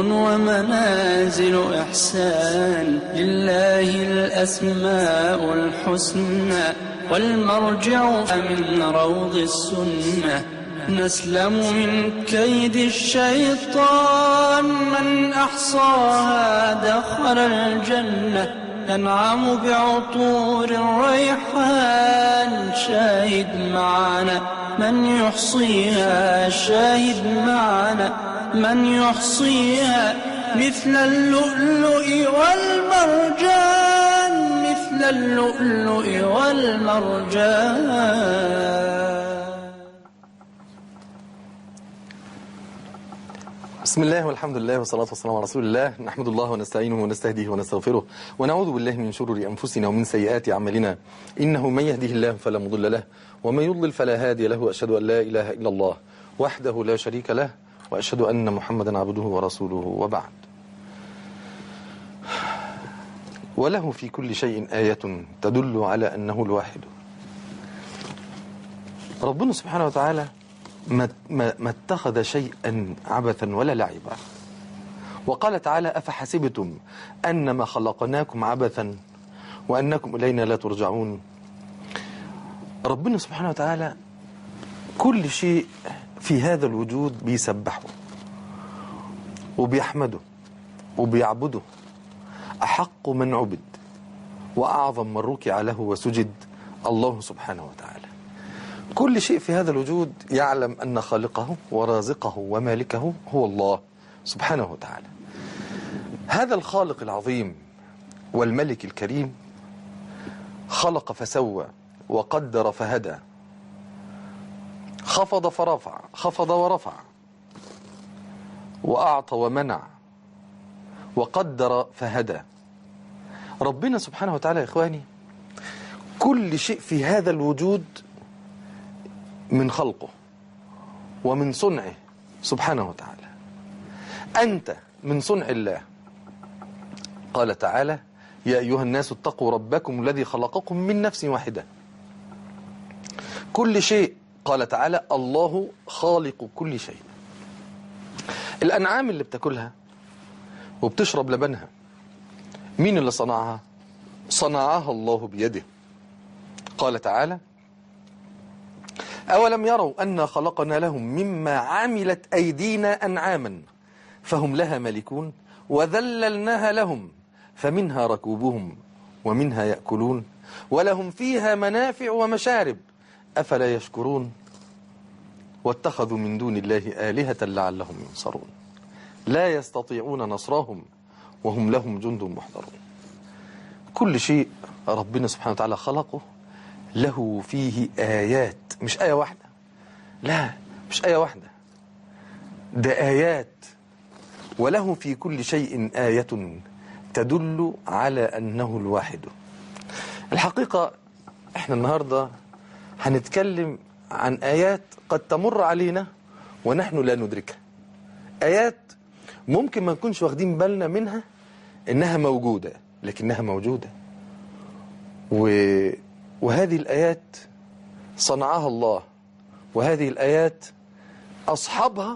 ومنازل إحسان لله الأسماء الحسنى والمرجع من روض السنة نسلم من كيد الشيطان من أحصاها دخل الجنة ننعم بعطور الريحان شاهد معنا من يحصيها شاهد معنا من يحصيها مثل اللؤلؤ والمرجان مثل اللؤلؤ والمرجان بسم الله والحمد لله والصلاة والسلام على رسول الله نحمد الله ونستعينه ونستهديه ونستغفره ونعوذ بالله من شرور أنفسنا ومن سيئات أعمالنا إنه من يهده الله فلا مضل له ومن يضلل فلا هادي له وأشهد أن لا إله إلا الله وحده لا شريك له وأشهد أن محمدا عبده ورسوله وبعد وله في كل شيء آية تدل على أنه الواحد ربنا سبحانه وتعالى ما, ما, ما اتخذ شيئا عبثا ولا لعبا وقال تعالى أفحسبتم أنما خلقناكم عبثا وأنكم إلينا لا ترجعون ربنا سبحانه وتعالى كل شيء في هذا الوجود بيسبحه وبيحمده وبيعبده أحق من عبد وأعظم من ركع له وسجد الله سبحانه وتعالى كل شيء في هذا الوجود يعلم أن خالقه ورازقه ومالكه هو الله سبحانه وتعالى هذا الخالق العظيم والملك الكريم خلق فسوى وقدر فهدى خفض فرفع خفض ورفع وأعطى ومنع وقدر فهدى ربنا سبحانه وتعالى يا إخواني كل شيء في هذا الوجود من خلقه ومن صنعه سبحانه وتعالى أنت من صنع الله قال تعالى يا أيها الناس اتقوا ربكم الذي خلقكم من نفس واحدة كل شيء قال تعالى الله خالق كل شيء الأنعام اللي بتاكلها وبتشرب لبنها مين اللي صنعها صنعها الله بيده قال تعالى أولم يروا أنا خلقنا لهم مما عملت أيدينا أنعاما فهم لها ملكون وذللناها لهم فمنها ركوبهم ومنها يأكلون ولهم فيها منافع ومشارب أفلا يشكرون واتخذوا من دون الله آلهة لعلهم ينصرون لا يستطيعون نصرهم وهم لهم جند محضرون كل شيء ربنا سبحانه وتعالى خلقه له فيه آيات مش آية واحدة لا مش آية واحدة ده آيات وله في كل شيء آية تدل على أنه الواحد الحقيقة احنا النهاردة هنتكلم عن آيات قد تمر علينا ونحن لا ندركها آيات ممكن ما نكونش واخدين بالنا منها إنها موجودة لكنها موجودة و... وهذه الآيات صنعها الله وهذه الآيات أصحابها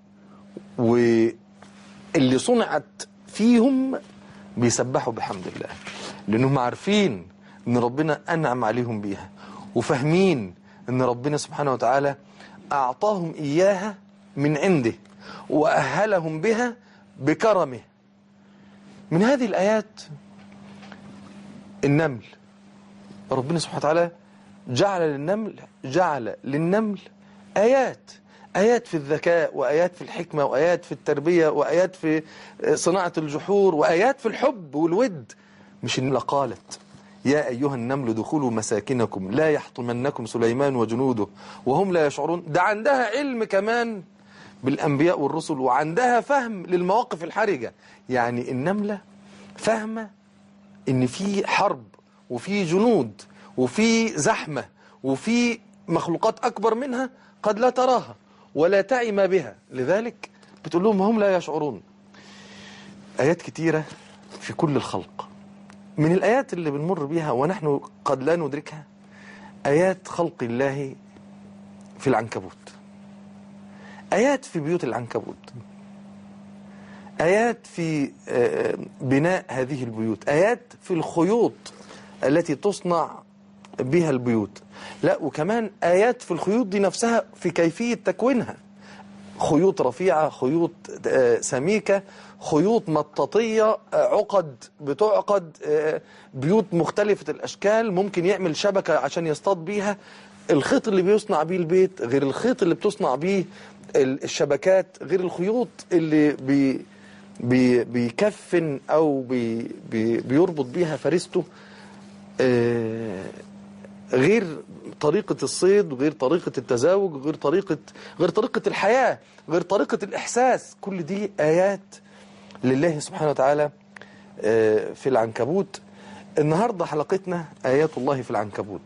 واللي صنعت فيهم بيسبحوا بحمد الله لأنهم عارفين أن ربنا أنعم عليهم بيها وفاهمين أن ربنا سبحانه وتعالى أعطاهم إياها من عنده وأهلهم بها بكرمه من هذه الآيات النمل ربنا سبحانه وتعالى جعل للنمل جعل للنمل آيات آيات في الذكاء وآيات في الحكمة وآيات في التربية وآيات في صناعة الجحور وآيات في الحب والود مش النملة قالت يا أيها النمل دخلوا مساكنكم لا يحطمنكم سليمان وجنوده وهم لا يشعرون ده عندها علم كمان بالأنبياء والرسل وعندها فهم للمواقف الحرجة يعني النملة فاهمة إن في حرب وفي جنود وفي زحمة وفي مخلوقات أكبر منها قد لا تراها ولا تعم بها لذلك بتقول لهم هم لا يشعرون آيات كتيرة في كل الخلق من الآيات اللي بنمر بها ونحن قد لا ندركها آيات خلق الله في العنكبوت آيات في بيوت العنكبوت آيات في آه، بناء هذه البيوت آيات في الخيوط التي تصنع بها البيوت لا وكمان آيات في الخيوط دي نفسها في كيفية تكوينها خيوط رفيعة خيوط آه، سميكة خيوط مطاطية آه، عقد بتعقد آه، بيوت مختلفة الأشكال ممكن يعمل شبكة عشان يصطاد بيها الخيط اللي بيصنع بيه البيت غير الخيط اللي بتصنع بيه ال- الشبكات غير الخيوط اللي بي بي بيكفن أو بي بي بيربط بيها فريسته آه، غير طريقة الصيد غير طريقة التزاوج غير طريقة غير طريقة الحياة غير طريقة الإحساس كل دي آيات لله سبحانه وتعالى آه، في العنكبوت النهاردة حلقتنا آيات الله في العنكبوت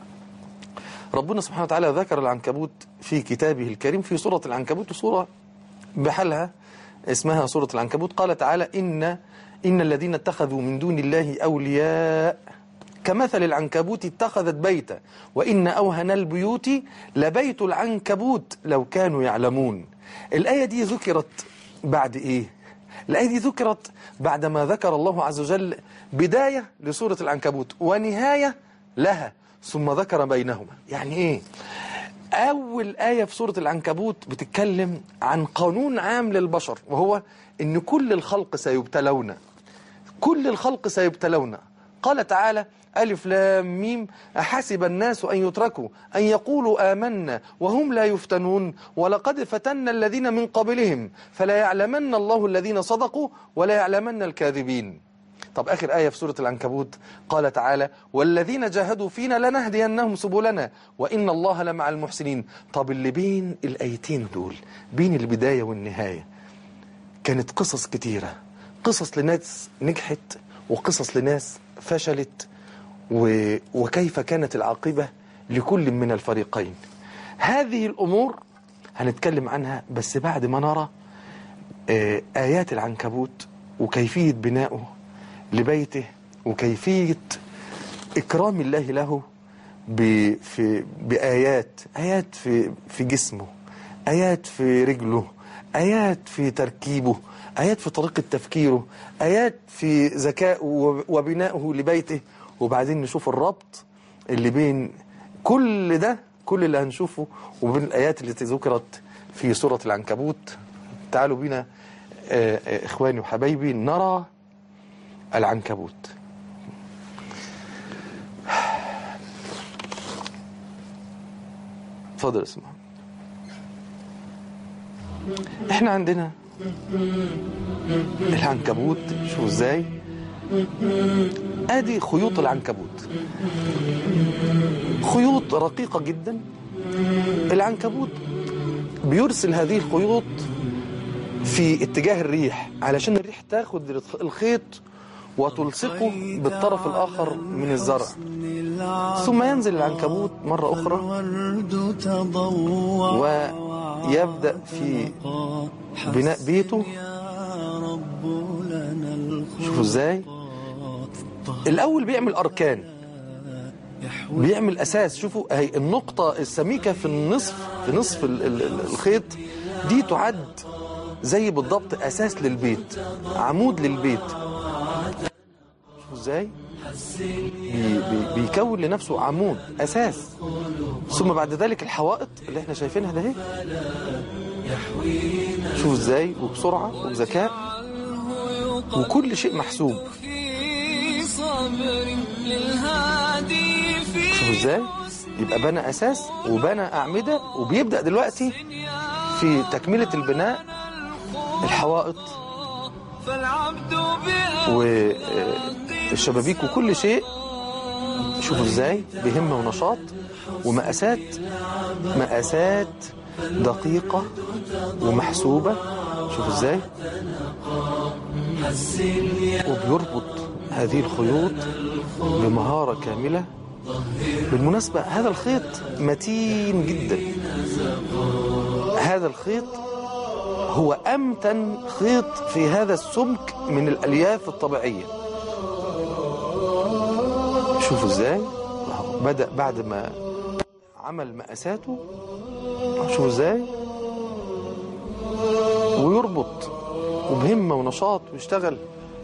ربنا سبحانه وتعالى ذكر العنكبوت في كتابه الكريم في سورة العنكبوت وسورة بحالها اسمها سورة العنكبوت قال تعالى إن إن الذين اتخذوا من دون الله أولياء كمثل العنكبوت اتخذت بيتا وإن أوهن البيوت لبيت العنكبوت لو كانوا يعلمون الآية دي ذكرت بعد إيه؟ الآية دي ذكرت بعدما ذكر الله عز وجل بداية لسورة العنكبوت ونهاية لها ثم ذكر بينهما يعني إيه؟ أول آية في سورة العنكبوت بتتكلم عن قانون عام للبشر وهو إن كل الخلق سيبتلون كل الخلق سيبتلون قال تعالى ألف لام ميم أحسب الناس أن يتركوا أن يقولوا آمنا وهم لا يفتنون ولقد فتنا الذين من قبلهم فلا يعلمن الله الذين صدقوا ولا يعلمن الكاذبين طب آخر آية في سورة العنكبوت قال تعالى والذين جاهدوا فينا لنهدينهم سبلنا وإن الله لمع المحسنين طب اللي بين الآيتين دول بين البداية والنهاية كانت قصص كتيرة قصص لناس نجحت وقصص لناس فشلت و... وكيف كانت العاقبة لكل من الفريقين هذه الأمور هنتكلم عنها بس بعد ما نرى آه، آيات العنكبوت وكيفية بنائه لبيته وكيفية إكرام الله له ب... في... بآيات آيات في... في جسمه آيات في رجله آيات في تركيبه آيات في طريقة تفكيره آيات في ذكائه وب- وبنائه لبيته وبعدين نشوف الربط اللي بين كل ده كل اللي هنشوفه وبين الآيات التي ذكرت في سورة العنكبوت تعالوا بينا آه، آه، إخواني وحبايبي نرى العنكبوت اتفضل اسمع احنا عندنا العنكبوت شوف ازاي ادي خيوط العنكبوت خيوط رقيقة جدا العنكبوت بيرسل هذه الخيوط في اتجاه الريح علشان الريح تاخد الخيط وتلصقه بالطرف الآخر من الزرع ثم ينزل العنكبوت مرة أخرى ويبدأ في بناء بيته شوفوا ازاي الأول بيعمل أركان بيعمل أساس شوفوا هي النقطة السميكة في النصف في نصف ال- ال- ال- الخيط دي تعد زي بالضبط أساس للبيت عمود للبيت شوفوا ازاي بي بي بيكون لنفسه عمود أساس ثم بعد ذلك الحوائط اللي احنا شايفينها ده اهي شوفوا ازاي وبسرعة وبذكاء وكل شيء محسوب في صبر للهادي في شوفوا ازاي يبقى بنى اساس وبنى اعمده وبيبدا دلوقتي في تكمله البناء الحوائط فالعبد بأمر والشبابيك وكل شيء شوفوا ازاي بهمه ونشاط ومقاسات مقاسات دقيقه ومحسوبه شوفوا ازاي وبيربط هذه الخيوط بمهاره كامله بالمناسبة هذا الخيط متين جدا هذا الخيط هو أمتن خيط في هذا السمك من الألياف الطبيعية شوفوا ازاي أهو بدأ بعد ما عمل مقاساته شوفوا ازاي ويربط وبهمة ونشاط ويشتغل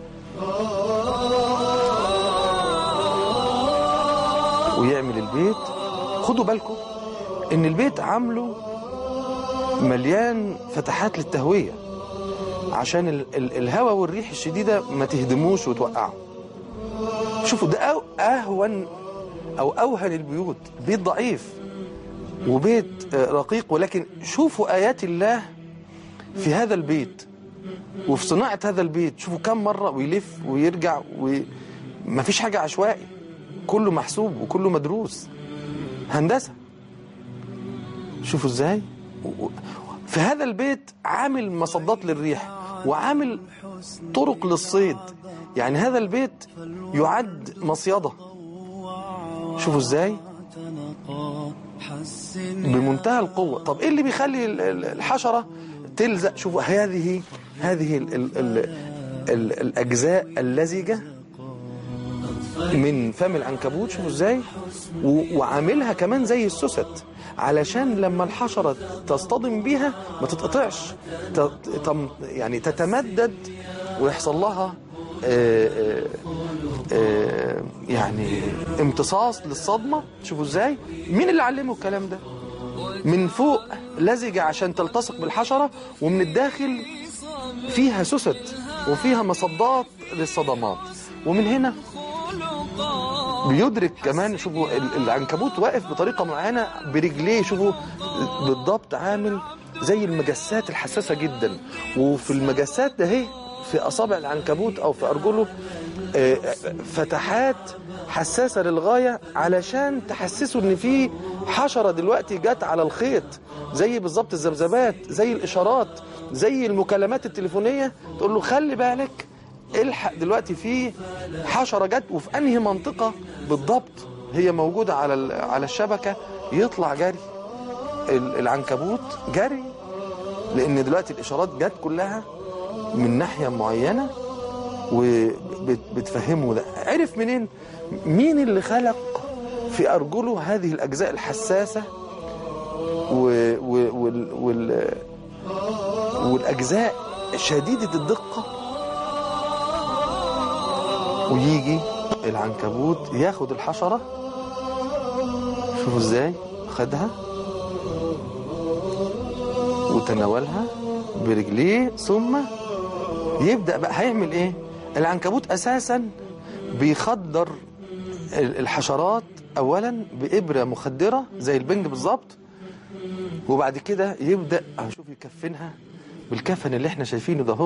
ويعمل البيت خدوا بالكم ان البيت عامله مليان فتحات للتهوية عشان ال ال الهواء والريح الشديدة ما تهدموش وتوقعه شوفوا ده أو أهون أو أوهن البيوت بيت ضعيف وبيت آه، رقيق ولكن شوفوا آيات الله في هذا البيت وفي صناعة هذا البيت شوفوا كم مرة ويلف ويرجع وما فيش حاجة عشوائي كله محسوب وكله مدروس هندسة شوفوا ازاي و- و- في هذا البيت عامل مصدات للريح وعامل طرق للصيد يعني هذا البيت يعد مصيدة شوفوا ازاي بمنتهى القوة طب ايه اللي بيخلي ال- ال- الحشرة تلزق شوفوا هذه هذه ال ال ال ال الأجزاء اللزجة من فم العنكبوت شوفوا ازاي و- وعاملها كمان زي السوست علشان لما الحشرة تصطدم بيها ما تتقطعش ت- تم- يعني تتمدد ويحصل لها آه، آه، آه، يعني امتصاص للصدمة شوفوا ازاي مين اللي علمه الكلام ده من فوق لزجة عشان تلتصق بالحشرة ومن الداخل فيها سوست وفيها مصدات للصدمات ومن هنا بيدرك كمان شوفوا ال- العنكبوت واقف بطريقة معينة برجليه شوفوا بالضبط عامل زي المجسات الحساسة جدا وفي المجسات ده هي في أصابع العنكبوت أو في أرجله آه، فتحات حساسة للغاية علشان تحسسوا ان في حشرة دلوقتي جت على الخيط زي بالظبط الذبذبات زي الإشارات زي المكالمات التليفونية تقول له خلي بالك الحق دلوقتي في حشرة جت وفي انهي منطقة بالضبط هي موجودة على ال- على الشبكة يطلع جري ال- العنكبوت جري لان دلوقتي الاشارات جت كلها من ناحية معينة وبتفهمه ده عرف منين مين اللي خلق في أرجله هذه الأجزاء الحساسة و... و... وال... وال... والأجزاء شديدة الدقة ويجي العنكبوت ياخد الحشرة شوفوا ازاي خدها وتناولها برجليه ثم يبدأ بقى هيعمل ايه العنكبوت اساسا بيخدر ال- الحشرات اولا بإبرة مخدرة زي البنج بالظبط وبعد كده يبدأ هشوف يكفنها بالكفن اللي احنا شايفينه ده اهو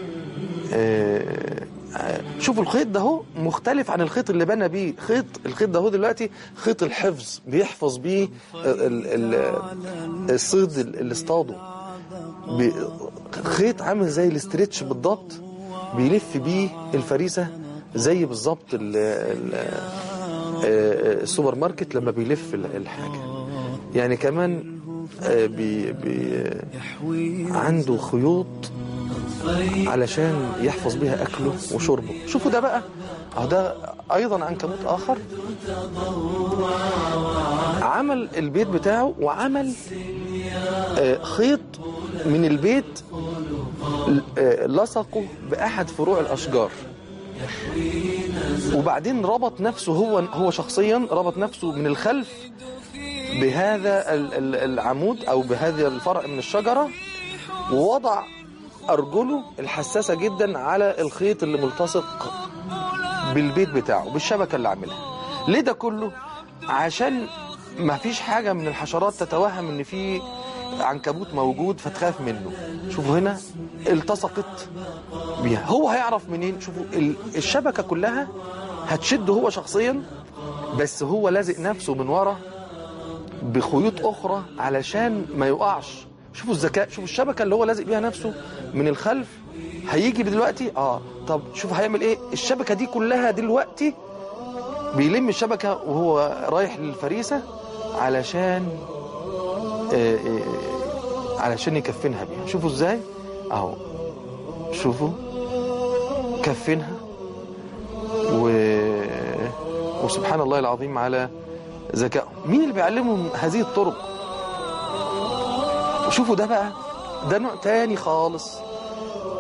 آه، آه، شوفوا الخيط ده اهو مختلف عن الخيط اللي بنى بيه خيط الخيط ده اهو دلوقتي خيط الحفظ بيحفظ بيه ال- ال- الصيد اللي اصطاده بي- خيط عامل زي الاسترتش بالضبط بيلف بيه الفريسة زي بالظبط ال- ال- آه، السوبر ماركت لما بيلف ال- الحاجة يعني كمان آه، بي بي عنده خيوط علشان يحفظ بيها أكله وشربه شوفوا ده بقى أهو ده أيضا عنكبوت آخر عمل البيت بتاعه وعمل آه، خيط من البيت آه، لصقه بأحد فروع الأشجار وبعدين ربط نفسه هو هو شخصيا ربط نفسه من الخلف بهذا ال- ال- العمود أو بهذا الفرع من الشجرة ووضع أرجله الحساسة جدا على الخيط اللي ملتصق بالبيت بتاعه بالشبكة اللي عاملها ليه ده كله عشان ما فيش حاجة من الحشرات تتوهم ان في عنكبوت موجود فتخاف منه شوفوا هنا التصقت بيها هو هيعرف منين شوفوا ال- الشبكة كلها هتشده هو شخصيا بس هو لازق نفسه من ورا بخيوط اخرى علشان ما يقعش شوفوا الذكاء شوفوا الشبكه اللي هو لازق بيها نفسه من الخلف هيجي دلوقتي اه طب شوف هيعمل ايه الشبكه دي كلها دلوقتي بيلم الشبكه وهو رايح للفريسه علشان آه آه علشان يكفنها بيها شوفوا ازاي اهو شوفوا كفنها و... وسبحان الله العظيم على ذكائهم مين اللي بيعلمهم هذه الطرق شوفوا ده بقى ده نوع تاني خالص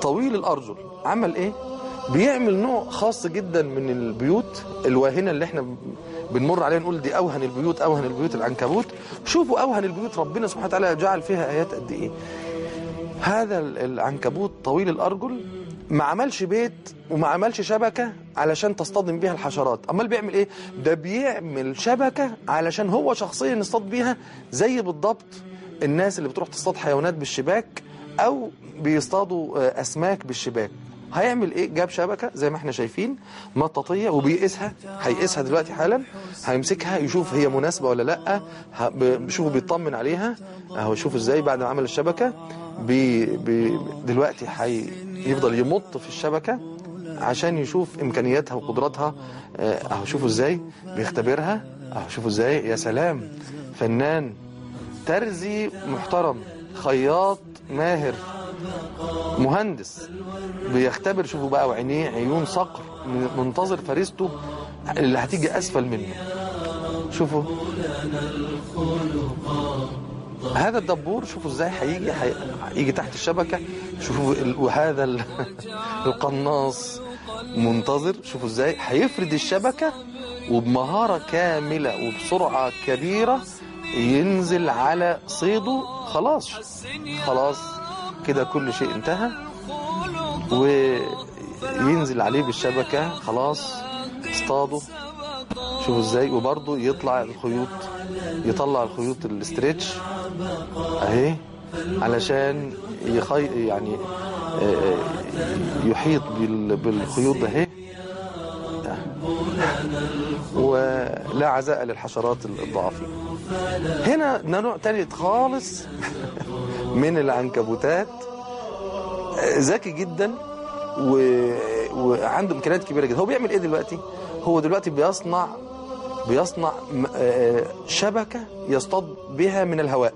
طويل الارجل عمل ايه بيعمل نوع خاص جدا من البيوت الواهنه اللي احنا بنمر عليها نقول دي اوهن البيوت اوهن البيوت العنكبوت شوفوا اوهن البيوت ربنا سبحانه وتعالى جعل فيها ايات قد ايه هذا العنكبوت طويل الارجل ما عملش بيت وما عملش شبكه علشان تصطدم بيها الحشرات امال بيعمل ايه ده بيعمل شبكه علشان هو شخصيا يصطاد بيها زي بالضبط الناس اللي بتروح تصطاد حيوانات بالشباك او بيصطادوا آه، اسماك بالشباك هيعمل ايه جاب شبكه زي ما احنا شايفين مطاطيه وبيقيسها هيقيسها دلوقتي حالا هيمسكها يشوف هي مناسبه ولا لا ه- ب- بيشوفه بيطمن عليها اهو شوف ازاي بعد ما عمل الشبكه بي بي دلوقتي هيفضل يمط في الشبكه عشان يشوف امكانياتها وقدراتها آه، اهو شوفوا ازاي بيختبرها اهو شوفوا ازاي يا سلام فنان ترزي محترم خياط ماهر مهندس بيختبر شوفوا بقى وعينيه عيون صقر منتظر فريسته اللي هتيجي اسفل منه شوفوا هذا الدبور شوفوا ازاي هيجي هيجي تحت الشبكه شوفوا ال- وهذا ال- القناص منتظر شوفوا ازاي هيفرد الشبكه وبمهاره كامله وبسرعه كبيره ينزل على صيده خلاص خلاص كده كل شيء انتهى وينزل عليه بالشبكه خلاص اصطاده شوفوا ازاي وبرضه يطلع الخيوط يطلع الخيوط الاستريتش اهي علشان يخي يعني آه، آه، يحيط بال- بالخيوط ده اهي ولا عزاء للحشرات الضعافين هنا نوع تالت خالص من العنكبوتات آه، ذكي جدا و... وعنده امكانيات كبيره جدا هو بيعمل ايه دلوقتي هو دلوقتي بيصنع بيصنع م- آه، شبكه يصطاد بها من الهواء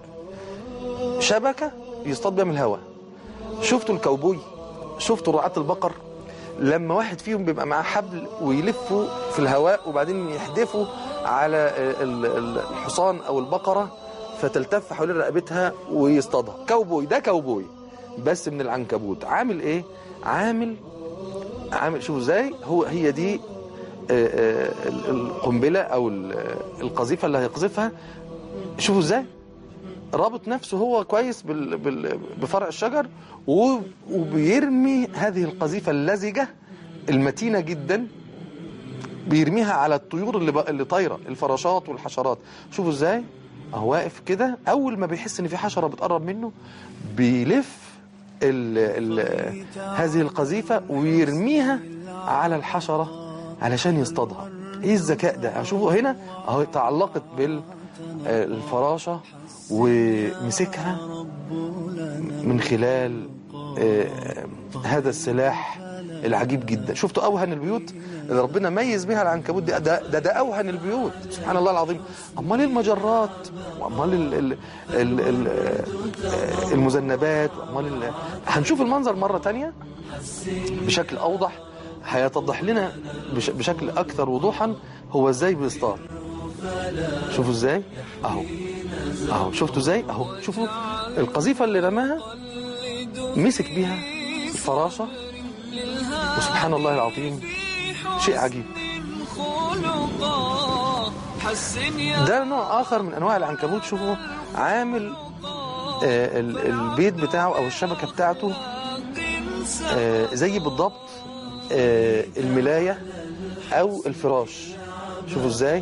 شبكه يصطاد بها من الهواء شفتوا الكوبوي شفتوا رعاة البقر لما واحد فيهم بيبقى معاه حبل ويلفوا في الهواء وبعدين يحدفوا على ال- ال- الحصان او البقره فتلتف حوالين رقبتها ويصطادها كوبوي ده كوبوي بس من العنكبوت عامل ايه عامل عامل شوفوا ازاي هو هي دي آه، آه، ال- القنبله او ال- القذيفه اللي هيقذفها شوفوا ازاي رابط نفسه هو كويس بال بال بفرع الشجر و- وبيرمي هذه القذيفه اللزجه المتينه جدا بيرميها على الطيور اللي ب- اللي طايره الفراشات والحشرات شوفوا ازاي اهو واقف كده اول ما بيحس ان في حشره بتقرب منه بيلف ال ال هذه القذيفه ويرميها على الحشره علشان يصطادها ايه الذكاء ده شوفوا هنا اهو تعلقت بالفراشه ومسكها من خلال آه، هذا السلاح العجيب جدا شفتوا اوهن البيوت اللي ربنا ميز بها العنكبوت ده ده ده, ده اوهن البيوت سبحان الله العظيم امال المجرات وامال ال ال ال ال آه، المذنبات وامال ال- هنشوف المنظر مره تانية بشكل اوضح هيتضح لنا بش بشكل اكثر وضوحا هو ازاي بيصطاد شوفوا ازاي اهو اهو شفتوا ازاي اهو شوفوا القذيفه اللي رماها مسك بيها الفراشه وسبحان الله العظيم شيء عجيب خلقا حسن يا ده نوع اخر من انواع العنكبوت شوفوا عامل آه ال- البيت بتاعه او الشبكه بتاعته آه زي بالضبط آه الملايه او الفراش شوفوا ازاي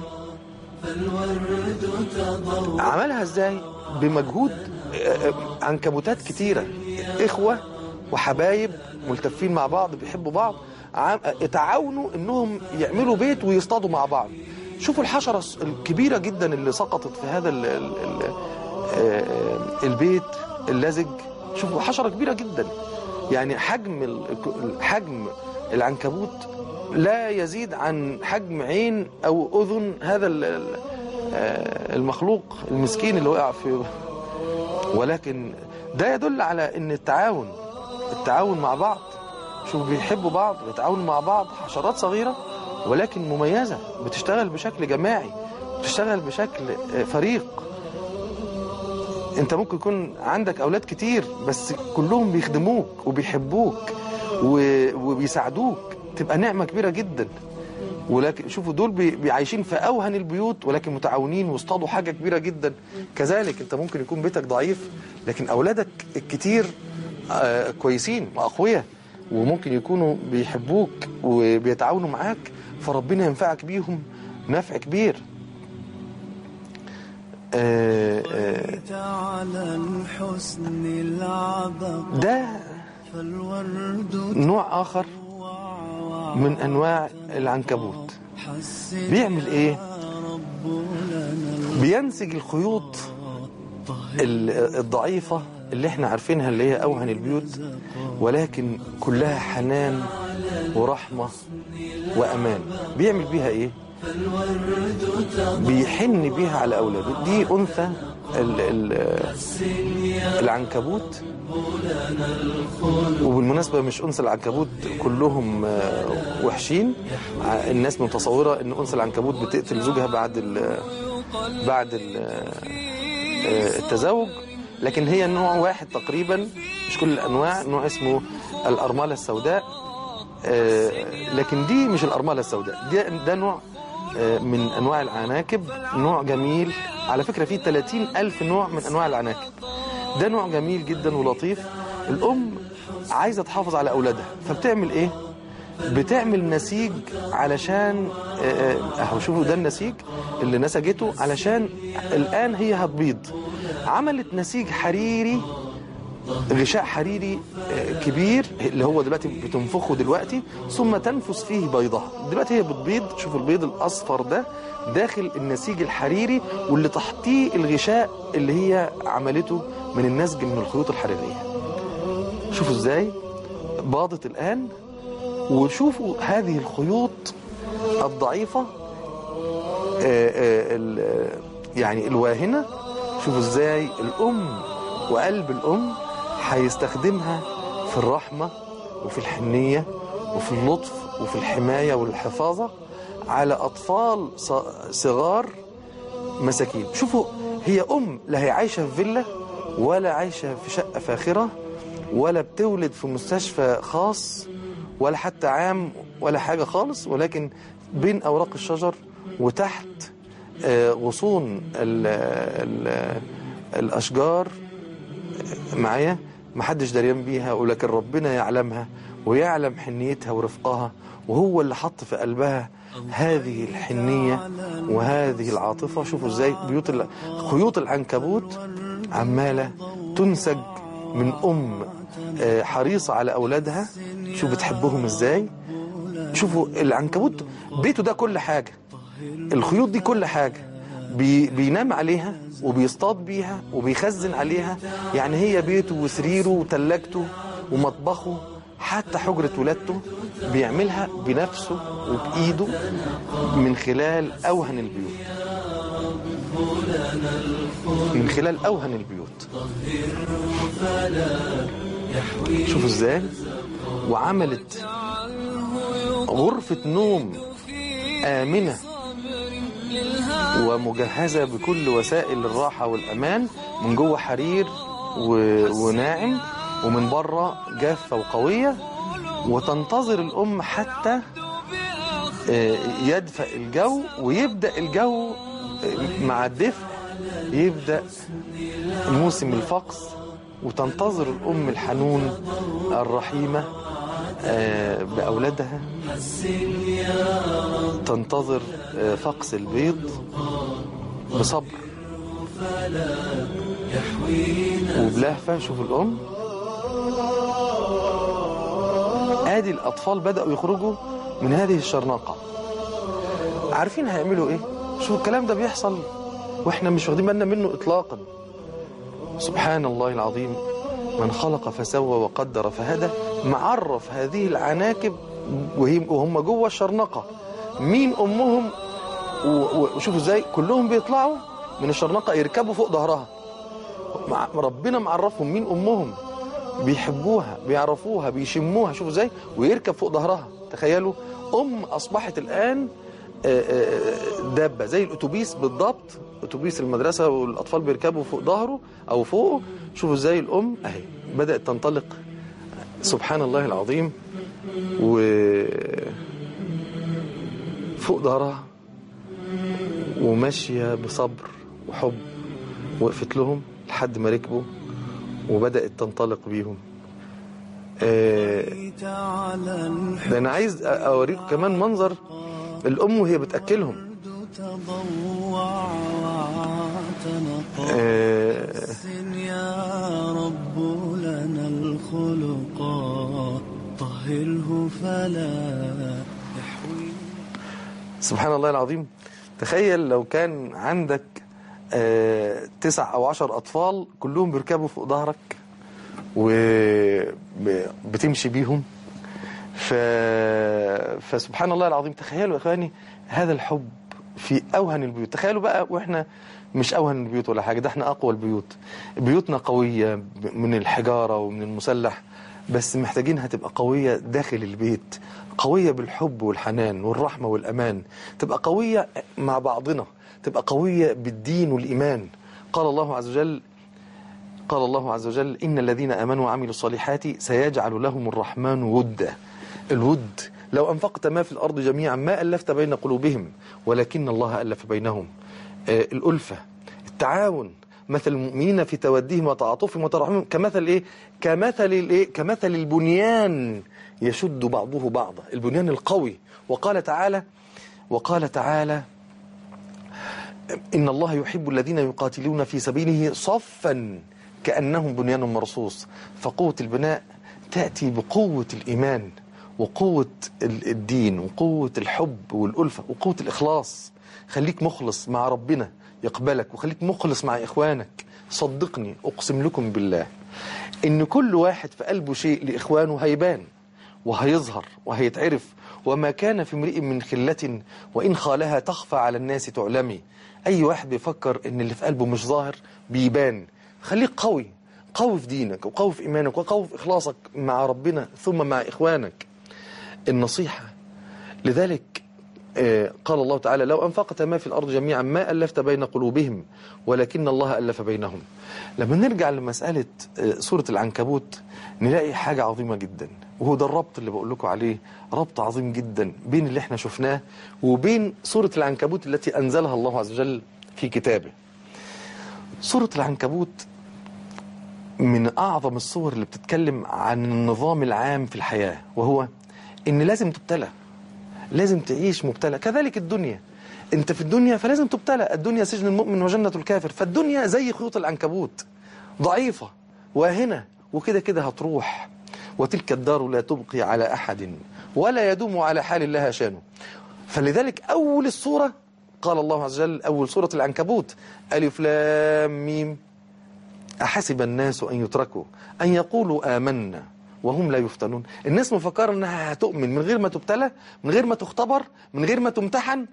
عملها ازاي بمجهود آه، آه، عنكبوتات كتيره اخوه وحبايب ملتفين مع بعض بيحبوا بعض عم- آه، تعاونوا انهم يعملوا بيت ويصطادوا مع بعض شوفوا الحشره الس- الكبيره جدا اللي سقطت في هذا ال ال ال آه، البيت اللزج شوفوا حشره كبيره جدا يعني حجم ال- حجم العنكبوت لا يزيد عن حجم عين او اذن هذا ال- ال- آه، المخلوق المسكين اللي وقع في ولكن ده يدل على ان التعاون التعاون مع بعض شوف بيحبوا بعض بيتعاونوا مع بعض حشرات صغيرة ولكن مميزة بتشتغل بشكل جماعي بتشتغل بشكل آه، فريق انت ممكن يكون عندك اولاد كتير بس كلهم بيخدموك وبيحبوك و- وبيساعدوك تبقى نعمة كبيرة جدا ولكن شوفوا دول بي- بيعيشين في اوهن البيوت ولكن متعاونين واصطادوا حاجه كبيره جدا كذلك انت ممكن يكون بيتك ضعيف لكن اولادك الكتير آه، كويسين واقوياء وممكن يكونوا بيحبوك وبيتعاونوا معاك فربنا ينفعك بيهم نفع كبير آه، آه، على الحسن العبق ده فالورد نوع اخر من انواع العنكبوت حسن بيعمل ايه رب لنا بينسج الخيوط ال- الضعيفة اللي احنا عارفينها اللي هي أوهن البيوت ولكن كلها حنان ورحمة وأمان بيعمل بيها إيه؟ بيحن بيها على أولاده دي أنثى ال ال العنكبوت وبالمناسبة مش أنثى العنكبوت كلهم آه، وحشين ع- الناس متصورة أن أنثى العنكبوت بتقتل زوجها بعد ال بعد ال آه، التزاوج لكن هي نوع واحد تقريبا مش كل الأنواع نوع اسمه الأرملة السوداء آه، لكن دي مش الأرملة السوداء ده, ده نوع آه، من أنواع العناكب نوع جميل على فكرة فيه 30 ألف نوع من أنواع العناكب ده نوع جميل جدا ولطيف الأم عايزة تحافظ على أولادها فبتعمل إيه؟ بتعمل نسيج علشان آه، آه، اهو شوفوا ده النسيج اللي نسجته علشان الآن هي هتبيض عملت نسيج حريري غشاء حريري آه، كبير اللي هو دلوقتي بتنفخه دلوقتي ثم تنفس فيه بيضها دلوقتي هي بتبيض شوف البيض الأصفر ده داخل النسيج الحريري واللي تحتيه الغشاء اللي هي عملته من النسج من الخيوط الحريرية شوفوا ازاي باضت الآن وشوفوا هذه الخيوط الضعيفة آه، آه، ال- آه، يعني الواهنة شوفوا ازاي الأم وقلب الأم هيستخدمها في الرحمة وفي الحنية وفي اللطف وفي الحماية والحفاظة على أطفال ص- صغار مساكين شوفوا هي أم لا هي عايشة في فيلا ولا عايشة في شقة فاخرة ولا بتولد في مستشفى خاص ولا حتى عام ولا حاجة خالص ولكن بين أوراق الشجر وتحت آه، غصون ال ال الأشجار معايا محدش دريان بيها ولكن ربنا يعلمها ويعلم حنيتها ورفقها وهو اللي حط في قلبها هذه الحنية وهذه العاطفة شوفوا ازاي بيوت ال- خيوط العنكبوت عمالة تنسج من أم آه، حريصة على أولادها شوف بتحبهم ازاي شوفوا العنكبوت بيته ده كل حاجة الخيوط دي كل حاجة بي بينام عليها وبيصطاد بيها وبيخزن عليها يعني هي بيته وسريره وتلاجته ومطبخه حتى حجرة ولادته بيعملها بنفسه وبإيده من خلال أوهن البيوت من خلال أوهن البيوت شوفوا ازاي وعملت غرفة نوم آمنة ومجهزة بكل وسائل الراحة والأمان من جوه حرير و... وناعم ومن بره جافة وقوية وتنتظر الأم حتى آه، يدفأ الجو ويبدأ الجو آه، مع الدفء يبدأ موسم الفقس وتنتظر الأم الحنون الرحيمة آه، بأولادها تنتظر آه، فقس البيض بصبر وبلهفة شوف الأم ادي الأطفال بدأوا يخرجوا من هذه الشرنقة عارفين هيعملوا ايه شوف الكلام ده بيحصل واحنا مش واخدين بالنا منه اطلاقا سبحان الله العظيم من خلق فسوى وقدر فهدى معرف هذه العناكب وهي- وهم جوه الشرنقة مين أمهم و- و- وشوفوا ازاي كلهم بيطلعوا من الشرنقة يركبوا فوق ظهرها مع- ربنا معرفهم مين أمهم بيحبوها بيعرفوها بيشموها شوفوا ازاي ويركب فوق ظهرها تخيلوا أم أصبحت الآن آه، آه، دابة زي الأتوبيس بالضبط أتوبيس المدرسة والأطفال بيركبوا فوق ظهره أو فوقه شوفوا ازاي الأم أهي بدأت تنطلق سبحان الله العظيم و فوق ظهرها وماشية بصبر وحب وقفت لهم لحد ما ركبوا وبدأت تنطلق بيهم آه، على ده أنا عايز أوريكم كمان منظر الأم وهي بتأكلهم الحد تضوع واعتنق آه، حسن يا رب لنا الخلقا طهره فلا يحوي سبحان الله العظيم تخيل لو كان عندك آه، تسع أو عشر أطفال كلهم بيركبوا فوق ظهرك وبتمشي بيهم ف... فسبحان الله العظيم تخيلوا يا اخواني هذا الحب في اوهن البيوت تخيلوا بقى واحنا مش اوهن البيوت ولا حاجه ده احنا اقوى البيوت بيوتنا قويه ب- من الحجاره ومن المسلح بس محتاجينها تبقى قويه داخل البيت قويه بالحب والحنان والرحمه والامان تبقى قويه مع بعضنا تبقى قويه بالدين والايمان قال الله عز وجل قال الله عز وجل إن الذين آمنوا وعملوا الصالحات سيجعل لهم الرحمن ودا الود لو أنفقت ما في الأرض جميعا ما ألفت بين قلوبهم ولكن الله ألف بينهم آه الألفة التعاون مثل المؤمنين في توديهم وتعاطفهم وترحمهم كمثل إيه كمثل الإيه كمثل البنيان يشد بعضه بعضا البنيان القوي وقال تعالى وقال تعالى إن الله يحب الذين يقاتلون في سبيله صفا كأنهم بنيان مرصوص فقوة البناء تأتي بقوة الإيمان وقوة ال- الدين وقوة الحب والألفة وقوة الإخلاص خليك مخلص مع ربنا يقبلك وخليك مخلص مع إخوانك صدقني أقسم لكم بالله إن كل واحد في قلبه شيء لإخوانه هيبان وهيظهر وهيتعرف وما كان في امرئ من خلة وإن خالها تخفى على الناس تعلمي أي واحد بيفكر إن اللي في قلبه مش ظاهر بيبان خليك قوي قوي في دينك وقوي في إيمانك وقوي في إخلاصك مع ربنا ثم مع إخوانك النصيحة لذلك آه، قال الله تعالى لو أنفقت ما في الأرض جميعا ما ألفت بين قلوبهم ولكن الله ألف بينهم لما نرجع لمسألة آه، سورة العنكبوت نلاقي حاجة عظيمة جدا وهو ده الربط اللي بقول لكم عليه ربط عظيم جدا بين اللي احنا شفناه وبين سورة العنكبوت التي أنزلها الله عز وجل في كتابه سورة العنكبوت من أعظم الصور اللي بتتكلم عن النظام العام في الحياة وهو إن لازم تبتلى لازم تعيش مبتلى كذلك الدنيا انت في الدنيا فلازم تبتلى الدنيا سجن المؤمن وجنة الكافر فالدنيا زي خيوط العنكبوت ضعيفة واهنة وكده كده هتروح وتلك الدار لا تبقي على أحد ولا يدوم على حال لها شانه فلذلك أول السورة قال الله عز وجل أول سورة العنكبوت ألف لام ميم أحسب الناس أن يتركوا أن يقولوا آمنا وهم لا يفتنون الناس مفكرة أنها هتؤمن من غير ما تبتلى من غير ما تختبر من غير ما تمتحن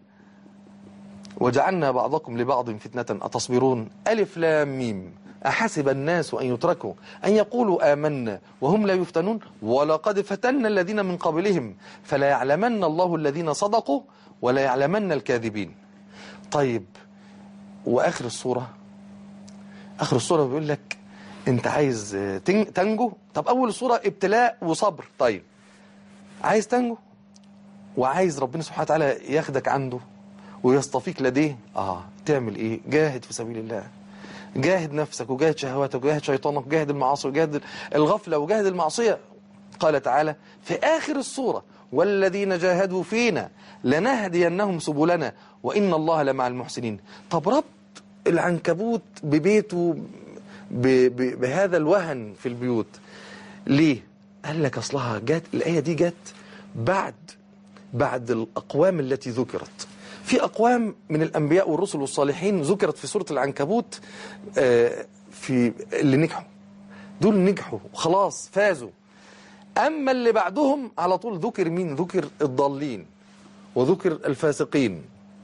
وجعلنا بعضكم لبعض فتنة أتصبرون ألف لام ميم أحسب الناس أن يتركوا أن يقولوا آمنا وهم لا يفتنون ولقد فتنا الذين من قبلهم فلا يعلمن الله الذين صدقوا ولا يعلمن الكاذبين طيب وآخر السورة آخر السورة بيقول لك أنت عايز تن- تنجو طب أول السورة ابتلاء وصبر طيب عايز تنجو وعايز ربنا سبحانه وتعالى ياخدك عنده ويصطفيك لديه اه تعمل ايه جاهد في سبيل الله جاهد نفسك وجاهد شهواتك وجاهد شيطانك وجاهد المعاصي وجاهد الغفلة وجاهد المعصية قال تعالى في آخر السورة والذين جاهدوا فينا لنهدينهم سبلنا وإن الله لمع المحسنين طب ربط العنكبوت ببيته ب ب بهذا الوهن في البيوت ليه قال لك أصلها جات الآية دي جات بعد بعد الأقوام التي ذكرت في أقوام من الأنبياء والرسل والصالحين ذكرت في سورة العنكبوت آه، في اللي نجحوا دول نجحوا خلاص فازوا أما اللي بعدهم على طول ذكر مين ذكر الضالين وذكر الفاسقين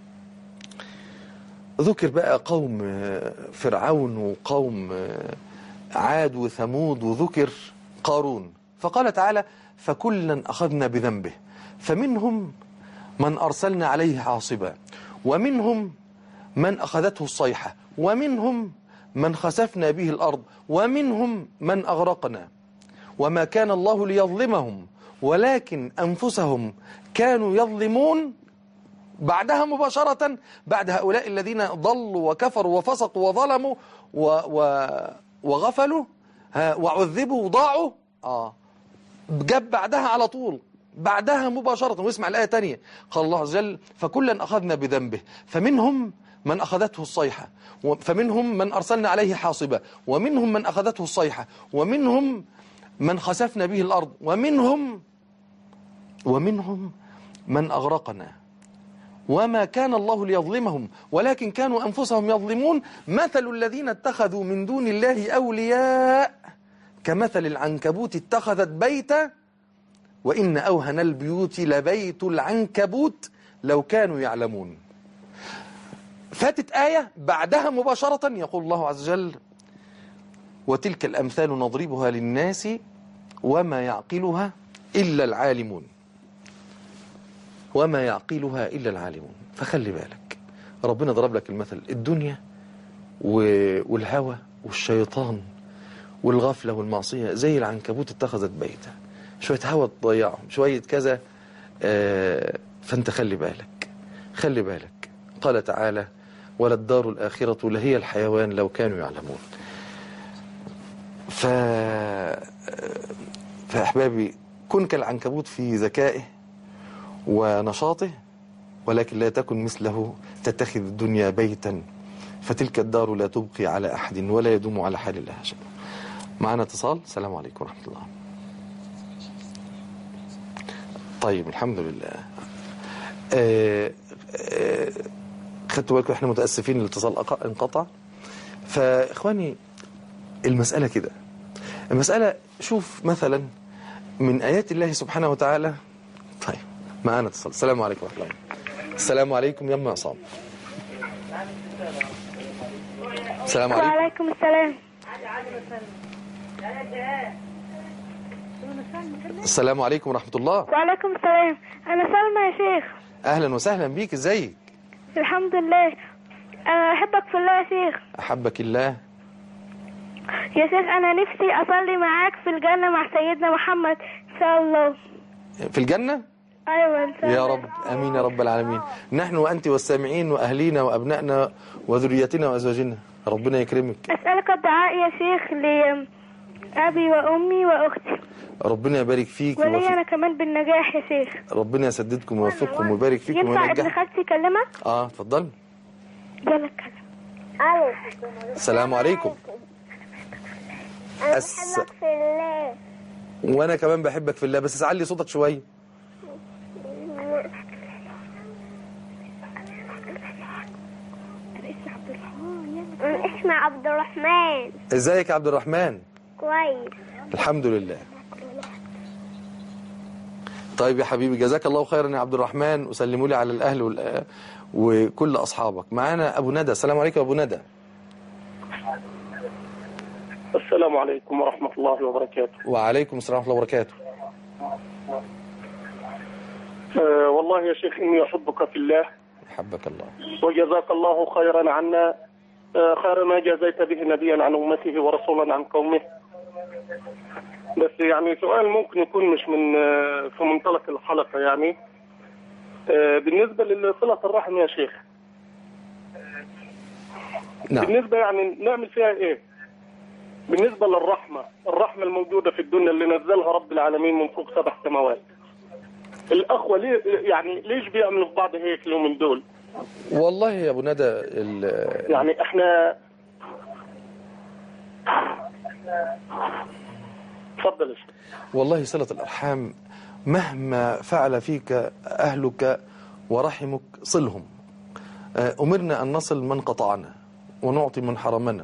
ذكر بقى قوم آه، فرعون وقوم آه، عاد وثمود وذكر قارون فقال تعالى فكلا أخذنا بذنبه فمنهم من أرسلنا عليه حاصبا ومنهم من أخذته الصيحة ومنهم من خسفنا به الأرض ومنهم من أغرقنا وما كان الله ليظلمهم ولكن أنفسهم كانوا يظلمون بعدها مباشرة بعد هؤلاء الذين ضلوا وكفروا وفسقوا وظلموا و و وغفلوا ها، وعذبوا وضاعوا آه جاب بعدها على طول بعدها مباشرة واسمع الآية تانية قال الله عز وجل فكلا أخذنا بذنبه فمنهم من أخذته الصيحة و- فمنهم من أرسلنا عليه حاصبا ومنهم من أخذته الصيحة ومنهم من خسفنا به الأرض ومنهم ومنهم من أغرقنا وما كان الله ليظلمهم ولكن كانوا أنفسهم يظلمون مثل الذين اتخذوا من دون الله أولياء كمثل العنكبوت اتخذت بيتا وإن أوهن البيوت لبيت العنكبوت لو كانوا يعلمون فاتت آية بعدها مباشرة يقول الله عز وجل وتلك الأمثال نضربها للناس وما يعقلها إلا العالمون وما يعقلها إلا العالمون فخلي بالك ربنا ضرب لك المثل الدنيا و- والهوى والشيطان والغفلة والمعصية زي العنكبوت اتخذت بيتا شوية هوى تضيعهم شوية كذا آه، فانت خلي بالك خلي بالك قال تعالى وللدار الآخرة لهي الحيوان لو كانوا يعلمون ف فأحبابي كن كالعنكبوت في ذكائه ونشاطه ولكن لا تكن مثله تتخذ الدنيا بيتا فتلك الدار لا تبقي على أحد ولا يدوم على حال الله شيء معنا اتصال السلام عليكم ورحمة الله طيب الحمد لله آه، آه، خدتوا بالكم احنا متأسفين الاتصال أق- انقطع فإخواني المسألة كده المسألة شوف مثلا من آيات الله سبحانه وتعالى طيب معانا اتصال السلام عليكم ورحمة الله السلام عليكم يا أم عصام السلام عليكم وعليكم السلام السلام عليكم ورحمة الله وعليكم السلام أنا سلمى يا شيخ أهلا وسهلا بيك ازيك الحمد لله أنا أحبك في الله يا شيخ أحبك الله يا شيخ أنا نفسي أصلي معاك في الجنة مع سيدنا محمد إن شاء الله في الجنة أيوة إن شاء يا الله رب امين يا رب العالمين نحن وانت والسامعين واهلينا وابنائنا وذريتنا وازواجنا ربنا يكرمك أسألك الدعاء يا شيخ لأبي وأمي وأختي ربنا يبارك فيك ولي وفي... أنا كمان بالنجاح يا شيخ ربنا يسددكم ويوفقكم ويبارك فيكم ينفع ابن وينجح خالتي يكلمك؟ اه اتفضل يلا اتكلم ألو السلام عليكم الس... في الله وانا كمان بحبك في الله بس علي صوتك شويه اسمي عبد الرحمن ازيك يا عبد الرحمن كويس الحمد لله طيب يا حبيبي جزاك الله خيرا يا عبد الرحمن وسلموا لي على الاهل والأ... وكل اصحابك معانا ابو ندى السلام عليكم يا ابو ندى السلام عليكم ورحمة الله وبركاته وعليكم السلام ورحمه الله وبركاته أه والله يا شيخ إني أحبك في الله حبك الله وجزاك الله خيرا عنا أه خير ما جازيت به نبيا عن أمته ورسولا عن قومه بس يعني سؤال ممكن يكون مش من أه في منطلق الحلقة يعني أه بالنسبة لصلة الرحم يا شيخ نعم بالنسبة يعني نعمل فيها إيه بالنسبة للرحمة الرحمة الموجودة في الدنيا اللي نزلها رب العالمين من فوق سبع سماوات الأخوة ليه يعني ليش بيعملوا في بعض هيك اليومين دول والله يا ابو ندى ال... يعني احنا اتفضل يا شيخ. والله صلة الأرحام مهما فعل فيك أهلك ورحمك صلهم آه، أمرنا أن نصل من قطعنا ونعطي من حرمنا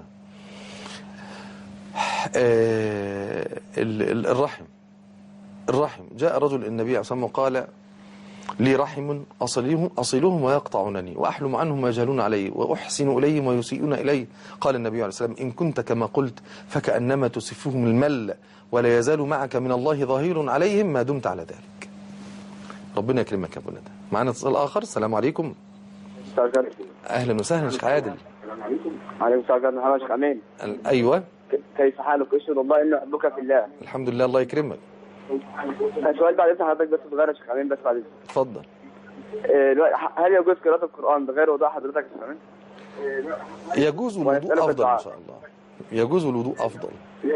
آه، ال- ال- الرحم الرحم جاء رجل النبي عليه الصلاة والسلام وقال لي رحم أصلهم, أصلهم ويقطعنني وأحلم عنهم ما يجهلون علي وأحسن إليهم ويسيئون إلي قال النبي عليه الصلاة والسلام إن كنت كما قلت فكأنما تسفهم المل ولا يزال معك من الله ظهير عليهم ما دمت على ذلك ربنا يكرمك يا ابو ندى معانا اتصال اخر السلام عليكم استاذ اهلا وسهلا شيخ عادل عليكم السلام محمد شيخ امين ال- ايوه ك- كيف حالك؟ اشهد الله اني احبك في الله. الحمد لله الله يكرمك سؤال بعد اذن حضرتك بس صغير يا شيخ امين بس بعد اذنك. اتفضل آه، دلوقتي ح- هل يجوز قراءة القرآن بغير وضوء حضرتك يا شيخ امين؟ يجوز ونسألك الوضوء افضل ان الدعاء. شاء الله يجوز الوضوء افضل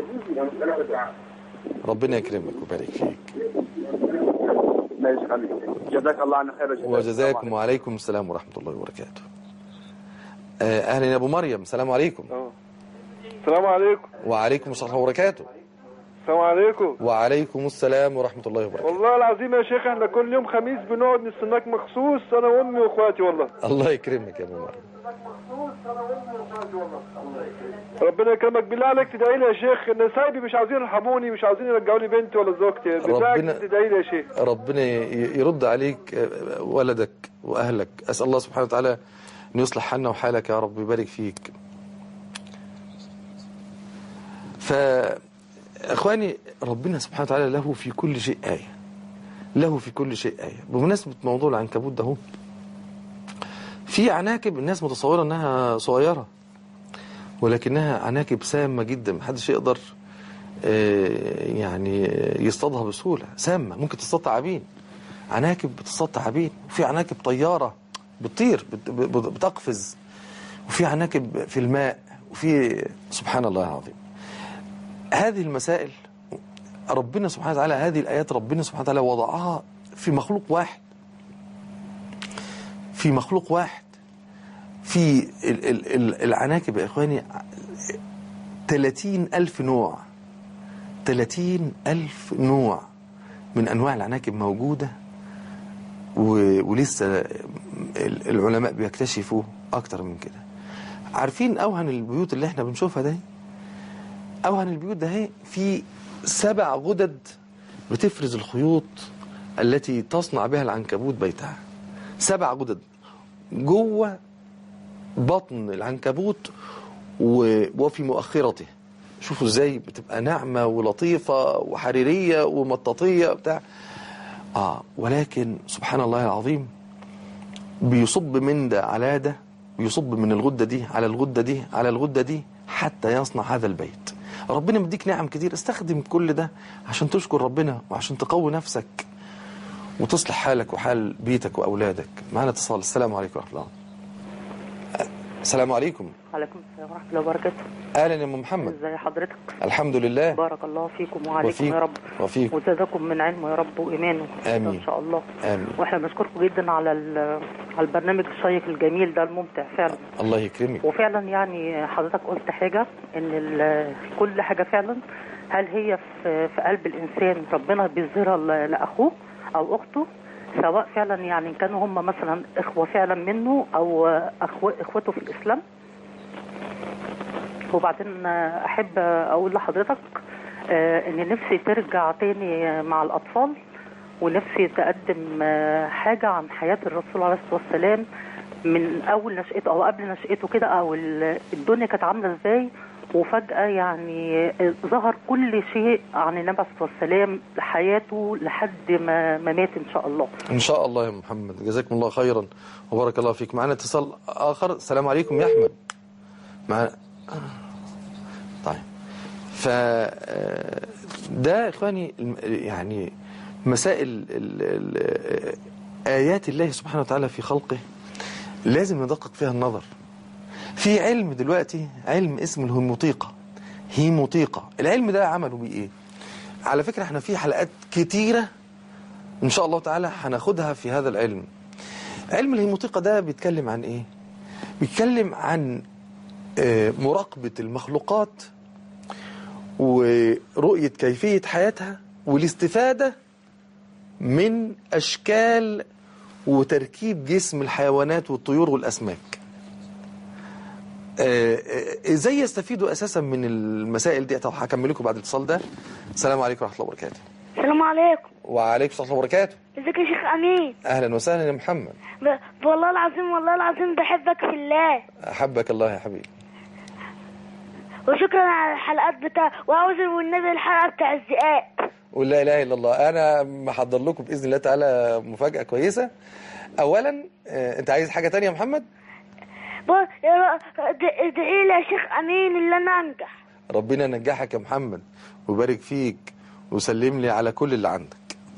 ربنا يكرمك ويبارك فيك ماشي يا شيخ امين. جزاك الله عنا خير وجزاك وجزاكم وعليكم السلام ورحمه الله وبركاته آه، اهلا يا ابو مريم السلام عليكم السلام عليكم وعليكم السلام ورحمه الله وبركاته السلام عليكم وعليكم السلام ورحمه الله وبركاته والله العظيم يا شيخ احنا كل يوم خميس بنقعد نستناك مخصوص انا وامي واخواتي والله الله يكرمك يا ابو مريم ربنا يكرمك بالله عليك تدعي لي يا شيخ ان سايبي مش عاوزين يرحموني مش عاوزين يرجعوا لي بنتي ولا زوجتي بالله ربنا- عليك تدعي لي يا شيخ ربنا ي- يرد عليك آه، ولدك واهلك اسال الله سبحانه وتعالى ان يصلح حالنا وحالك يا رب ويبارك فيك ف اخواني ربنا سبحانه وتعالى له في كل شيء ايه له في كل شيء ايه بمناسبه موضوع العنكبوت ده هو في عناكب الناس متصوره انها صغيره ولكنها عناكب سامه جدا محدش يقدر آه، يعني يصطادها بسهوله سامه ممكن تصطاد تعابين عناكب بتصطاد تعابين وفي عناكب طياره بتطير بت- بت- بتقفز وفي عناكب في الماء وفي سبحان الله العظيم هذه المسائل ربنا سبحانه وتعالى هذه الايات ربنا سبحانه وتعالى وضعها في مخلوق واحد في مخلوق واحد في ال- ال- ال- العناكب يا اخواني 30 ألف نوع 30 ألف نوع من أنواع العناكب موجودة و... ولسه ال- العلماء بيكتشفوا أكتر من كده عارفين أوهن البيوت اللي احنا بنشوفها ده أوهن البيوت ده هي في سبع غدد بتفرز الخيوط التي تصنع بها العنكبوت بيتها سبع غدد جوه بطن العنكبوت و... وفي مؤخرته شوفوا ازاي بتبقى ناعمة ولطيفة وحريرية ومطاطية بتاع اه ولكن سبحان الله العظيم بيصب من ده على ده ويصب من الغدة دي على الغدة دي على الغدة دي حتى يصنع هذا البيت ربنا مديك نعم كتير استخدم كل ده عشان تشكر ربنا وعشان تقوي نفسك وتصلح حالك وحال بيتك وأولادك معنا اتصال السلام عليكم ورحمة الله السلام عليكم عليكم السلام ورحمة الله وبركاته اهلا يا ام محمد ازي حضرتك الحمد لله بارك الله فيكم وعليكم وفيك يا رب وفيك وزادكم من علمه يا رب وإيمانه آمين. إن شاء الله امين واحنا بنشكركم جدا على ال- على البرنامج الشيق الجميل ده الممتع فعلا الله يكرمك وفعلا يعني حضرتك قلت حاجة ان ال- كل حاجة فعلا هل هي في, في قلب الإنسان ربنا بيظهرها ل- لأخوه أو أخته سواء فعلا يعني كانوا هم مثلا إخوة فعلا منه أو أخو إخوته في الإسلام وبعدين أحب أقول لحضرتك آه، إن نفسي ترجع تاني مع الأطفال ونفسي تقدم آه، حاجة عن حياة الرسول عليه الصلاة والسلام من أول نشأته أو قبل نشأته كده أو ال- الدنيا كانت عاملة إزاي وفجأة يعني ظهر كل شيء عن النبي عليه الصلاة والسلام حياته لحد ما, ما مات إن شاء الله ان شاء الله يا محمد جزاكم الله خيرا وبارك الله فيك معنا اتصال اخر السلام عليكم يا احمد مع طيب ف آه، ده يا اخواني الم- يعني مسائل ال- ال- ايات الله سبحانه وتعالى في خلقه لازم ندقق فيها النظر في علم دلوقتي علم اسمه الهيموطيقة هيموطيقة العلم ده عملوا بيه ايه على فكرة احنا في حلقات كتيرة ان شاء الله تعالى هناخدها في هذا العلم علم الهيموطيقة ده بيتكلم عن ايه بيتكلم عن آه، مراقبة المخلوقات ورؤية كيفية حياتها والاستفادة من أشكال وتركيب جسم الحيوانات والطيور والأسماك آه، آه، ازاي يستفيدوا اساسا من المسائل دي طب هكمل لكم بعد الاتصال ده السلام عليكم ورحمه الله وبركاته السلام عليكم وعليكم السلام ورحمه الله وبركاته ازيك يا شيخ امين اهلا وسهلا يا محمد ب... والله العظيم والله العظيم بحبك في الله احبك الله يا حبيبي وشكرا على الحلقات بتاع وعاوز والنبي الحلقه بتاع الذئاب قول لا اله الا الله انا محضر لكم باذن الله تعالى مفاجاه كويسه اولا آه، انت عايز حاجه تانية يا محمد بص يا رب اد- ادعي لي يا شيخ امين اللي انا انجح ربنا ينجحك يا محمد ويبارك فيك وسلم لي على كل اللي عندك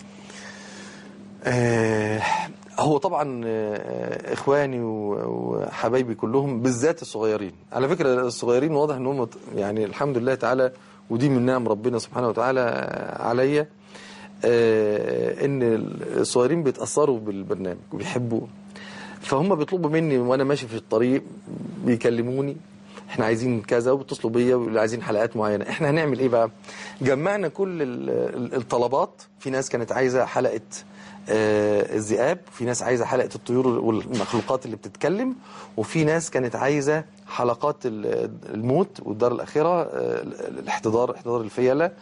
آه، هو طبعا آه، اخواني و- وحبايبي كلهم بالذات الصغيرين على فكره الصغيرين واضح ان هم يعني الحمد لله تعالى ودي من نعم ربنا سبحانه وتعالى عليا آه، ان الصغيرين بيتاثروا بالبرنامج وبيحبوه فهم بيطلبوا مني وانا ماشي في الطريق بيكلموني احنا عايزين كذا وبيتصلوا بيا ويقولوا عايزين حلقات معينه احنا هنعمل ايه بقى جمعنا كل ال- ال- الطلبات في ناس كانت عايزه حلقه آه، الذئاب في ناس عايزه حلقه الطيور والمخلوقات اللي بتتكلم وفي ناس كانت عايزه حلقات ال- الموت والدار الاخره آه، ال- الاحتضار احتضار الفيله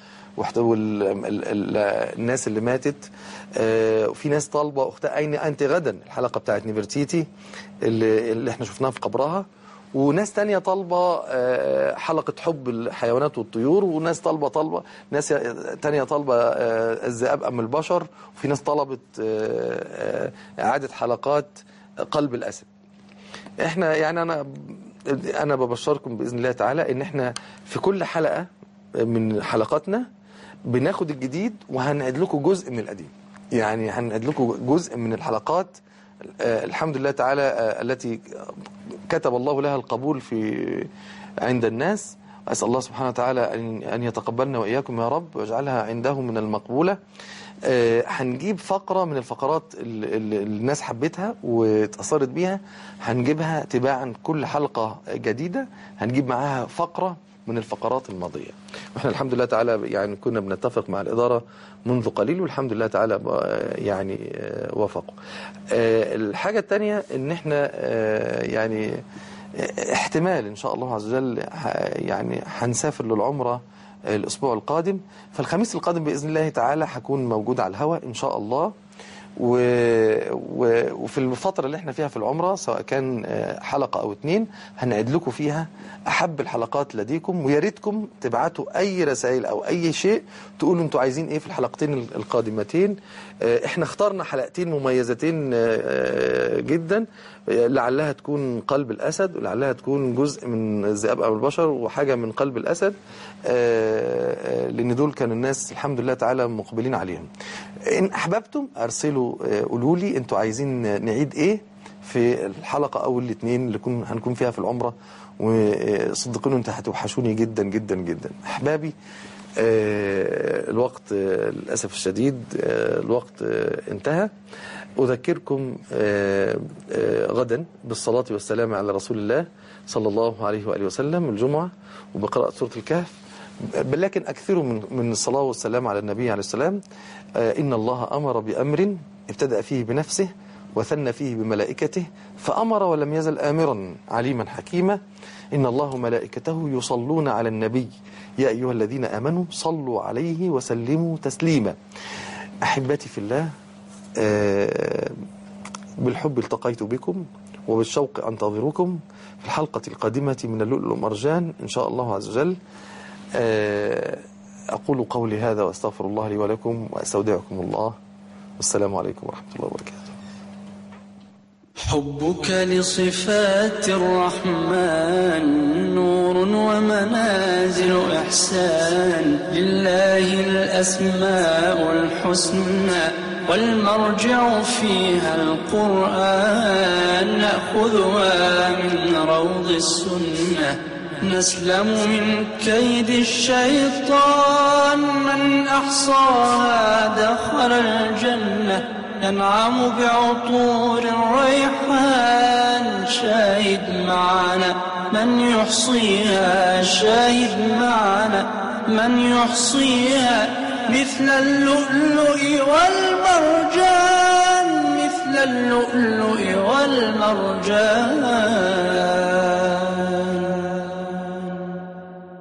والناس اللي ماتت آه، وفي ناس طالبه اختها اين انت غدا الحلقه بتاعت نيفرتيتي اللي, اللي احنا شفناها في قبرها وناس تانية طالبة آه، حلقة حب الحيوانات والطيور وناس طالبة طالبة ناس تانية طالبة آه، الذئاب أم البشر وفي ناس طلبت آه، آه، إعادة حلقات قلب الأسد احنا يعني انا انا ببشركم باذن الله تعالى ان احنا في كل حلقه من حلقاتنا بناخد الجديد وهنعيد لكم جزء من القديم يعني هنعيد لكم جزء من الحلقات آه، الحمد لله تعالى آه، التي كتب الله لها القبول في عند الناس أسأل الله سبحانه وتعالى أن أن يتقبلنا وإياكم يا رب واجعلها عنده من المقبولة آه، هنجيب فقرة من الفقرات اللي اللي الناس حبتها واتأثرت بيها هنجيبها تباعا كل حلقة جديدة هنجيب معاها فقرة من الفقرات الماضية واحنا الحمد لله تعالى يعني كنا بنتفق مع الإدارة منذ قليل والحمد لله تعالى آه، يعني آه، وافقوا آه، الحاجة الثانية ان احنا آه، يعني آه، احتمال ان شاء الله عز وجل ح- يعني هنسافر للعمرة الاسبوع القادم فالخميس القادم باذن الله تعالى هكون موجود على الهواء ان شاء الله و... و... وفي الفترة اللي احنا فيها في العمرة سواء كان آه، حلقة أو اتنين هنعد لكم فيها أحب الحلقات لديكم ويا ريتكم تبعتوا أي رسائل أو أي شيء تقولوا أنتوا عايزين إيه في الحلقتين ال- القادمتين آه، احنا اخترنا حلقتين مميزتين آه، آه، جدا آه، لعلها تكون قلب الأسد ولعلها تكون جزء من الذئاب أو البشر وحاجة من قلب الأسد آه، آه، لأن دول كان الناس الحمد لله تعالى مقبلين عليهم إن أحببتم أرسلوا آه، قولوا لي أنتوا عايزين نعيد إيه في الحلقة أو الاثنين اللي كن هنكون فيها في العمرة وصدقوني أنت هتوحشوني جدا جدا جدا أحبابي آه، الوقت آه، للأسف الشديد آه، الوقت آه، انتهى أذكركم آه، آه، غدا بالصلاة والسلام على رسول الله صلى الله عليه وآله وسلم الجمعة وبقراءة سورة الكهف بل لكن أكثروا من من الصلاة والسلام على النبي عليه السلام آه، إن الله أمر بأمر ابتدأ فيه بنفسه وثنى فيه بملائكته فأمر ولم يزل آمرا عليما حكيما إن الله ملائكته يصلون على النبي يا أيها الذين آمنوا صلوا عليه وسلموا تسليما أحبتي في الله آه، بالحب التقيت بكم وبالشوق أنتظركم في الحلقة القادمة من اللؤلؤ والمرجان إن شاء الله عز وجل آه، أقول قولي هذا وأستغفر الله لي ولكم وأستودعكم الله والسلام عليكم ورحمة الله وبركاته حبك لصفات الرحمن نور ومنازل إحسان لله الأسماء الحسنى والمرجع فيها القرآن نأخذها من روض السنة نسلم من كيد الشيطان من أحصاها دخل الجنة ينعم بعطور الريحان شاهد معنا من يحصيها شاهد معنا من يحصيها مثل اللؤلؤ والمرجان مثل اللؤلؤ والمرجان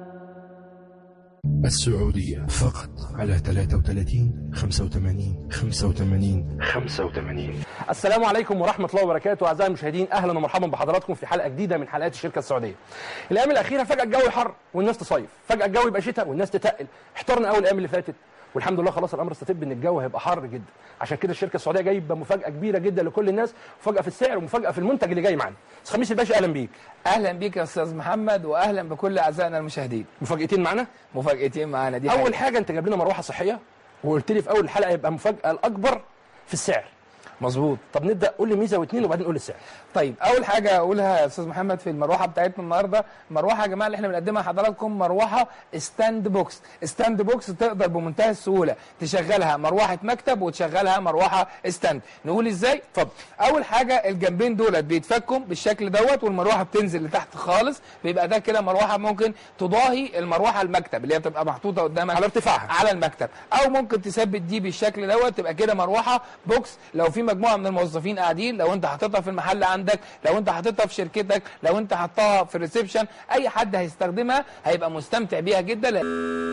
السعودية فقط على 33 85 85 85 السلام عليكم ورحمة الله وبركاته أعزائي المشاهدين أهلا ومرحبا بحضراتكم في حلقة جديدة من حلقات الشركة السعودية. الأيام الأخيرة فجأة الجو حر والناس تصيف، فجأة الجو يبقى شتاء والناس تتقل، احترنا أول الأيام اللي فاتت والحمد لله خلاص الامر استتب ان الجو هيبقى حر جدا عشان كده الشركه السعوديه جايبه مفاجاه كبيره جدا لكل الناس مفاجاه في السعر ومفاجاه في المنتج اللي جاي معانا بس خميس الباشا اهلا بيك اهلا بيك يا استاذ محمد واهلا بكل اعزائنا المشاهدين مفاجاتين معانا مفاجاتين معانا دي اول حقيقة. حاجه انت جايب لنا مروحه صحيه وقلت لي في اول الحلقه يبقى المفاجاه الاكبر في السعر مظبوط طب نبدا قول لي ميزه واثنين وبعدين قول لي السعر طيب اول حاجه اقولها يا استاذ محمد في المروحه بتاعتنا النهارده مروحه يا جماعه اللي احنا بنقدمها لحضراتكم مروحه ستاند بوكس ستاند بوكس تقدر بمنتهى السهوله تشغلها مروحه مكتب وتشغلها مروحه ستاند نقول ازاي اتفضل اول حاجه الجنبين دولت بيتفكوا بالشكل دوت والمروحه بتنزل لتحت خالص بيبقى ده كده مروحه ممكن تضاهي المروحه المكتب اللي هي بتبقى محطوطه قدامك على ارتفاعها. على المكتب او ممكن تثبت دي بالشكل دوت تبقى كده مروحه بوكس لو في مجموعه من الموظفين قاعدين لو انت حاططها في المحل عندك لو انت حاططها في شركتك لو انت حطها في الريسبشن اي حد هيستخدمها هيبقى مستمتع بيها جدا